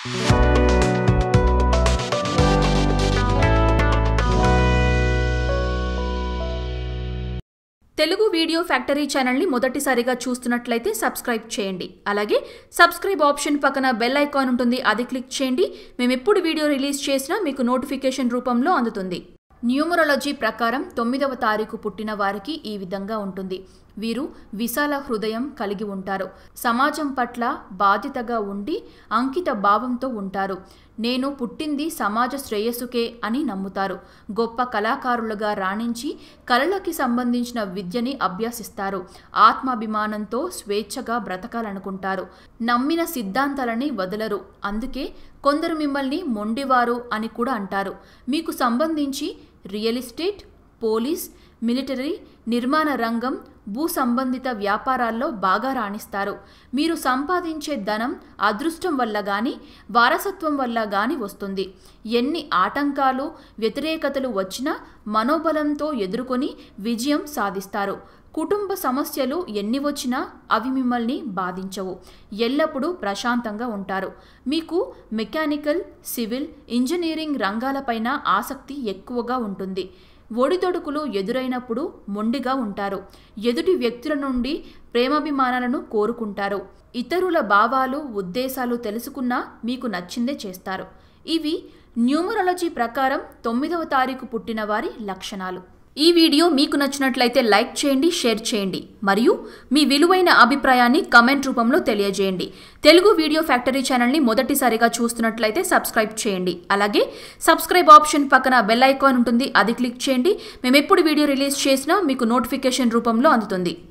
Telugu video factory ఛానల్ని మొదటిసారిగా చూస్తున్నట్లయితే సబ్స్క్రైబ్ చేయండి అలాగే సబ్స్క్రైబ్ ఆప్షన్ పక్కన బెల్ ఐకాన్ ఉంటుంది అది క్లిక్ చేయండి మేము ఎప్పుడు వీడియో రిలీజ్ చేసినా మీకు నోటిఫికేషన్ రూపంలో అందుతుంది న్యూమరాలజీ ప్రకారం తొమ్మిదవ తారీఖు పుట్టిన వారికి ఈ విధంగా ఉంటుంది వీరు విశాల హృదయం కలిగి ఉంటారు సమాజం పట్ల బాధ్యతగా ఉండి అంకిత భావంతో ఉంటారు నేను పుట్టింది సమాజ శ్రేయస్సుకే అని నమ్ముతారు గొప్ప కళాకారులుగా రాణించి కళలకి సంబంధించిన విద్యని అభ్యసిస్తారు ఆత్మాభిమానంతో స్వేచ్ఛగా బ్రతకాలనుకుంటారు నమ్మిన సిద్ధాంతాలని వదలరు అందుకే కొందరు మిమ్మల్ని మొండివారు అని కూడా అంటారు మీకు సంబంధించి రియల్ ఎస్టేట్ పోలీస్ మిలిటరీ నిర్మాణ రంగం భూ సంబంధిత వ్యాపారాల్లో బాగా రాణిస్తారు మీరు సంపాదించే ధనం అదృష్టం వల్ల కానీ వారసత్వం వల్ల కానీ వస్తుంది ఎన్ని ఆటంకాలు వ్యతిరేకతలు వచ్చినా మనోబలంతో ఎదుర్కొని విజయం సాధిస్తారు కుటుంబ సమస్యలు ఎన్ని వచ్చినా అవి మిమ్మల్ని బాధించవు ఎల్లప్పుడూ ప్రశాంతంగా ఉంటారు మీకు మెకానికల్ సివిల్ ఇంజనీరింగ్ రంగాలపైన ఆసక్తి ఎక్కువగా ఉంటుంది ఒడిదొడుకులు ఎదురైనప్పుడు మొండిగా ఉంటారు ఎదుటి వ్యక్తుల నుండి ప్రేమాభిమానాలను కోరుకుంటారు ఇతరుల భావాలు ఉద్దేశాలు తెలుసుకున్నా మీకు నచ్చిందే చేస్తారు ఇవి న్యూమరాలజీ ప్రకారం తొమ్మిదవ తారీఖు పుట్టిన వారి లక్షణాలు ఈ వీడియో మీకు నచ్చినట్లయితే లైక్ చేయండి షేర్ చేయండి మరియు మీ విలువైన అభిప్రాయాన్ని కమెంట్ రూపంలో తెలియజేయండి తెలుగు వీడియో ఫ్యాక్టరీ ఛానల్ని మొదటిసారిగా చూస్తున్నట్లయితే సబ్స్క్రైబ్ చేయండి అలాగే సబ్స్క్రైబ్ ఆప్షన్ పక్కన బెల్ ఐకాన్ ఉంటుంది అది క్లిక్ చేయండి మేము ఎప్పుడు వీడియో రిలీజ్ చేసినా మీకు నోటిఫికేషన్ రూపంలో అందుతుంది